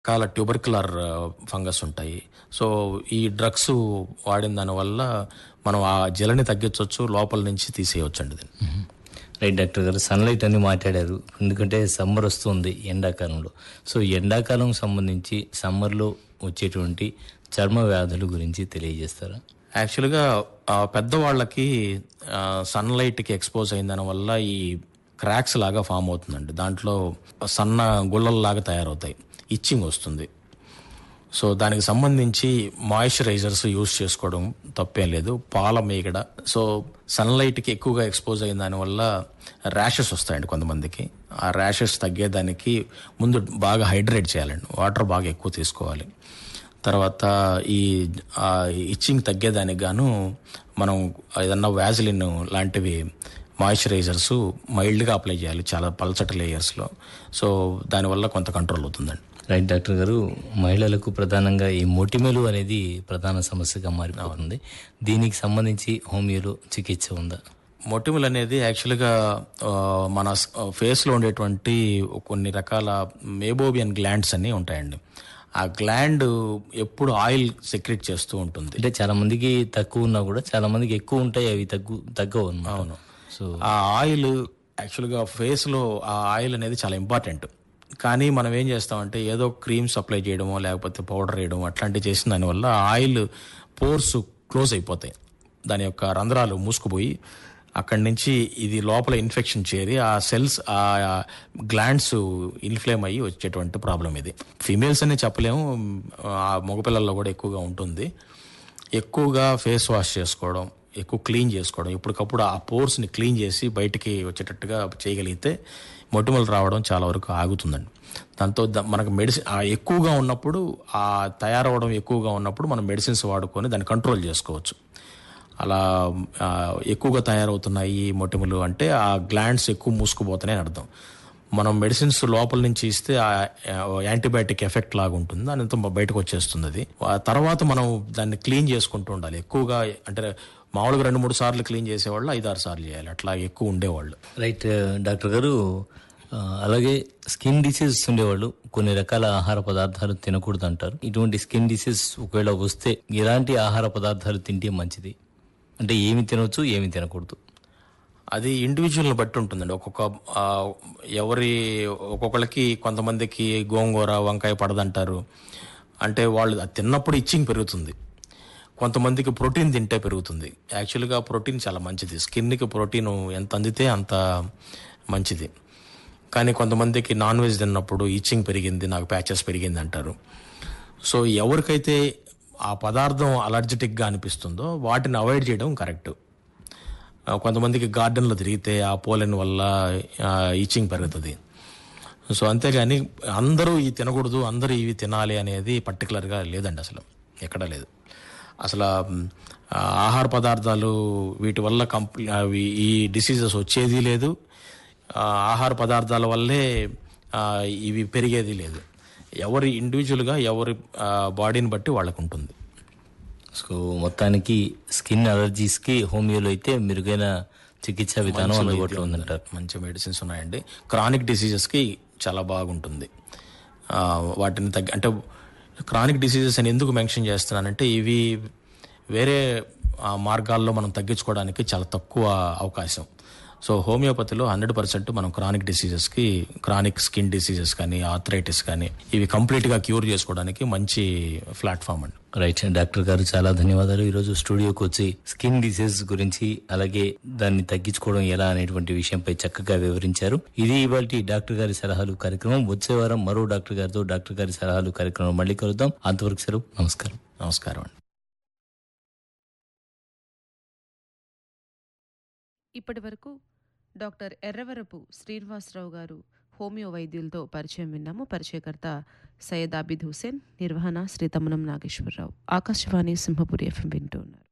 రకాల tubercular fungus ఉంటాయి so ఈ డ్రగ్స్ వాడిన దానివల్ల మనం ఆ జలని తగ్గించవచ్చు లోపల నుంచి తీసేయవచ్చు అండి దీన్ని రైట్ డాక్టర్ గారు సన్లైట్ అని మాట్లాడారు ఎందుకంటే సమ్మర్ వస్తుంది ఎండాకాలంలో సో ఎండాకాలం సంబంధించి సమ్మర్లో వచ్చేటువంటి చర్మ వ్యాధుల గురించి తెలియజేస్తారా యాక్చువల్గా ఆ, పెద్దవాళ్ళకి సన్లైట్కి ఎక్స్పోజ్ అయిన దానివల్ల ఈ క్రాక్స్ లాగా ఫామ్ అవుతుందండి దాంట్లో సన్న గుళ్ళల్లాగా తయారవుతాయి ఇచ్చింగ్ వస్తుంది సో దానికి సంబంధించి మాయిశ్చరైజర్స్ యూస్ చేసుకోవడం తప్పేం లేదు పాల మీగడ సో సన్లైట్కి ఎక్కువగా ఎక్స్పోజ్ అయిన దానివల్ల ర్యాషెస్ వస్తాయండి కొంతమందికి ఆ ర్యాషెస్ తగ్గేదానికి ముందు బాగా హైడ్రేట్ చేయాలండి వాటర్ బాగా ఎక్కువ తీసుకోవాలి తర్వాత ఈ ఇచ్చింగ్ తగ్గేదానికి గాను మనం ఏదన్నా వ్యాజిలిన్ లాంటివి మాయిశ్చరైజర్స్ మైల్డ్గా అప్లై చేయాలి చాలా పల్చటి లేయర్స్లో సో దానివల్ల కొంత కంట్రోల్ అవుతుందండి రైట్ డాక్టర్ గారు మహిళలకు ప్రధానంగా ఈ మొటిమలు అనేది ప్రధాన సమస్యగా మారిపోతుంది దీనికి సంబంధించి హోమియోలో చికిత్స ఉందా మొటిమలు అనేది యాక్చువల్గా ఆ, మన స్- ఫేస్లో ఉండేటువంటి కొన్ని రకాల మేబోబియన్ గ్లాండ్స్ అన్నీ ఉంటాయండి ఆ గ్లాండ్ ఎప్పుడు ఆయిల్ సెక్రెట్ చేస్తూ ఉంటుంది అంటే చాలా మందికి తక్కువ ఉన్నా కూడా చాలా మందికి ఎక్కువ ఉంటాయి అవి తగ్గు తగ్గవు అన్నమాట. అవును సో ఆ ఆయిల్ యాక్చువల్గా ఫేస్లో ఆ ఆయిల్ అనేది చాలా ఇంపార్టెంట్ కానీ మనం ఏం చేస్తామంటే ఏదో క్రీమ్స్ అప్లై చేయడమో లేకపోతే పౌడర్ వేయడమో అట్లాంటివి చేసిన దానివల్ల ఆ ఆయిల్ పోర్స్ క్లోజ్ అయిపోతాయి దాని యొక్క రంధ్రాలు మూసుకుపోయి అక్కడి నుంచి ఇది లోపల ఇన్ఫెక్షన్ చేరి ఆ సెల్స్ ఆ గ్లాండ్స్ ఇన్ఫ్లేమ్ అయ్యి వచ్చేటువంటి ప్రాబ్లం ఇది ఫీమేల్స్ అనే చెప్పలేము ఆ మగపిల్లల్లో కూడా ఎక్కువగా ఉంటుంది ఎక్కువగా ఫేస్ వాష్ చేసుకోవడం ఎక్కువ క్లీన్ చేసుకోవడం ఇప్పటికప్పుడు ఆ పోర్స్ని క్లీన్ చేసి బయటికి వచ్చేటట్టుగా చేయగలిగితే మొటిమలు రావడం చాలా వరకు ఆగుతుందండి దాంతో ద- మనకు మెడిసిన్ ఎక్కువగా ఉన్నప్పుడు ఆ తయారవడం ఎక్కువగా ఉన్నప్పుడు మనం మెడిసిన్స్ వాడుకొని దాన్ని కంట్రోల్ చేసుకోవచ్చు అలా ఆ, ఎక్కువగా తయారవుతున్నాయి మొటిమలు అంటే ఆ గ్లాండ్స్ ఎక్కువ మూసుకుపోతున్నాయని అర్థం మనం మెడిసిన్స్ లోపల నుంచి ఇస్తే ఆ యాంటీబయాటిక్ ఎఫెక్ట్ లాగా ఉంటుంది దానితో బయటకు వచ్చేస్తుంది అది ఆ తర్వాత మనం దాన్ని క్లీన్ చేసుకుంటూ ఉండాలి ఎక్కువగా అంటే మామూలుగా రెండు మూడు సార్లు క్లీన్ చేసేవాళ్ళు ఐదు ఆరు సార్లు చేయాలి అట్లా ఎక్కువ ఉండేవాళ్ళు రైట్ డాక్టర్ గారు ఆ, అలాగే స్కిన్ డిసీజెస్ ఉండేవాళ్ళు కొన్ని రకాల ఆహార పదార్థాలు తినకూడదు అంటారు ఇటువంటి స్కిన్ డిసీజ్ ఒకవేళ వస్తే ఎలాంటి ఆహార పదార్థాలు తింటే మంచిది అంటే ఏమి తినవచ్చు ఏమి తినకూడదు అది ఇండివిజువల్ని బట్టి ఉంటుందండి ఒక్కొక్క ఆ, ఎవరి ఒక్కొక్కళ్ళకి కొంతమందికి గోంగూర వంకాయ పడదంటారు అంటే వాళ్ళు అది తిన్నప్పుడు ఇచ్చింగ్ పెరుగుతుంది కొంతమందికి ప్రోటీన్ తింటే పెరుగుతుంది యాక్చువల్గా ప్రోటీన్ చాలా మంచిది స్కిన్కి ప్రోటీన్ ఎంత అందితే అంత మంచిది కానీ కొంతమందికి నాన్ వెజ్ తిన్నప్పుడు ఇచ్చింగ్ పెరిగింది నాకు ప్యాచెస్ పెరిగింది అంటారు సో ఎవరికైతే ఆ పదార్థం అలర్జెటిక్గా అనిపిస్తుందో వాటిని అవాయిడ్ చేయడం కరెక్ట్ ఆ, కొంతమందికి గార్డెన్లో తిరిగితే ఆ పోలెన్ వల్ల ఈచింగ్ పెరుగుతుంది సో అంతేగాని అందరూ ఇవి తినకూడదు అందరూ ఇవి తినాలి అనేది పర్టికులర్గా లేదండి అసలు ఎక్కడా లేదు అసలు ఆ, ఆహార పదార్థాలు వీటి వల్ల కంప్లీ అవి ఈ డిసీజెస్ వచ్చేది లేదు ఆ, ఆహార పదార్థాల వల్లే ఆ, ఇవి పెరిగేది లేదు ఎవరి ఇండివిజువల్గా ఎవరి ఆ, బాడీని బట్టి వాళ్ళకు ఉంటుంది సో మొత్తానికి స్కిన్ అలర్జీస్కి హోమియోలో అయితే మెరుగైన చికిత్సా విధానం అందుబాటులో ఉందంటారు మంచి మెడిసిన్స్ ఉన్నాయండి క్రానిక్ డిసీజెస్కి చాలా బాగుంటుంది ఆ, వాటిని తగ్గి అంటే క్రానిక్ డిసీజెస్ అని ఎందుకు మెన్షన్ చేస్తున్నానంటే ఇవి వేరే ఆ, మార్గాల్లో మనం తగ్గించుకోవడానికి చాలా తక్కువ అవకాశం సో హోమియోపతిలో హండ్రెడ్ పర్సెంట్ మనం క్రానిక్ డిసీజెస్కి క్రానిక్ స్కిన్ డిసీజెస్ కానీ ఆర్థరైటిస్ కానీ ఇవి కంప్లీట్గా క్యూర్ చేసుకోవడానికి మంచి ప్లాట్ఫామ్ అండి రైట్ డాక్టర్ గారు చాలా ధన్యవాదాలు ఈరోజు స్టూడియోకి వచ్చి స్కిన్ డిసీజ్ గురించి అలాగే దాన్ని తగ్గించుకోవడం ఎలా అనేటువంటి విషయంపై చక్కగా వివరించారు ఇది ఇవాళ డాక్టర్ గారి సలహాలు కార్యక్రమం వచ్చే వారం మరో డాక్టర్ గారితో డాక్టర్ గారి సలహాలు కార్యక్రమం మళ్ళీ కలుద్దాం అంతవరకు సెలవు నమస్కారం నమస్కారం అండి ఇప్పటి వరకు డాక్టర్ ఎర్రవరపు శ్రీనివాసరావు గారు హోమియో వైద్యులతో పరిచయం విన్నాము పరిచయకర్త సయ్యద్ ఆబిద్ హుసేన్ నిర్వహణ శ్రీ తమ్మనం నాగేశ్వరరావు ఆకాశవాణి సింహపురి ఎఫ్ఎం వింటూ ఉన్నారు